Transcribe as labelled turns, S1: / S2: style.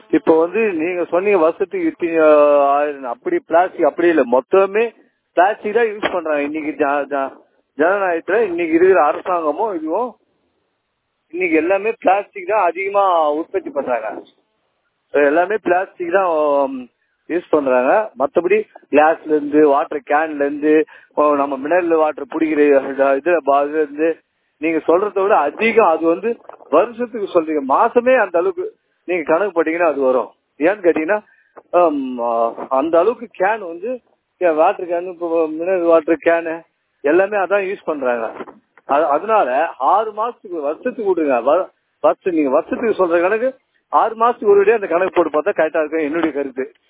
S1: இப்போ வந்து நீங்க சொன்னீங்க வருஷத்துக்கு இத்தனை ஆயிரம் அப்படி பிளாஸ்டிக் அப்படி இல்லை மொத்தமே பிளாஸ்டிக் தான் யூஸ் பண்றாங்க இன்னைக்கு ஜ- ஜ- ஜனநாயகத்துல இன்னைக்கு இருக்கிற அரசாங்கமும் இதுவும் இன்னைக்கு எல்லாமே பிளாஸ்டிக் தான் அதிகமா உற்பத்தி பண்றாங்க So, எல்லாமே பிளாஸ்டிக் தான் யூஸ் பண்றாங்க மத்தபடி கிளாஸ்ல இருந்து வாட்டர் கேன்ல இருந்து ஓ, நம்ம மினரல் வாட்டர் பிடிக்கிற இது- இதுல பா- இதுல இருந்து நீங்க சொல்றதை விட அதிகம் அது வந்து வருஷத்துக்கு சொல்றீங்க மாசமே அந்த அளவுக்கு நீங்க கணக்கு போட்டீங்கன்னா அது வரும் ஏன்னு கேட்டீங்கன்னா ஆம், ஆ, அந்த அளவுக்கு கேன் வந்து வாட்டர் கேன் இப்போ மினரல் வாட்டர் கேனு எல்லாமே அதான் யூஸ் பண்றாங்க அது- அதனால ஆறு மாசத்துக்கு வருஷத்துக்கு விடுங்க வ- வருஷம் நீங்க வருஷத்துக்கு சொல்ற கணக்கு ஆறு மாசத்துக்கு ஒரு அந்த கணக்கு போட்டு பார்த்தா கரெக்டா இருக்கும் என்னுடைய கருத்து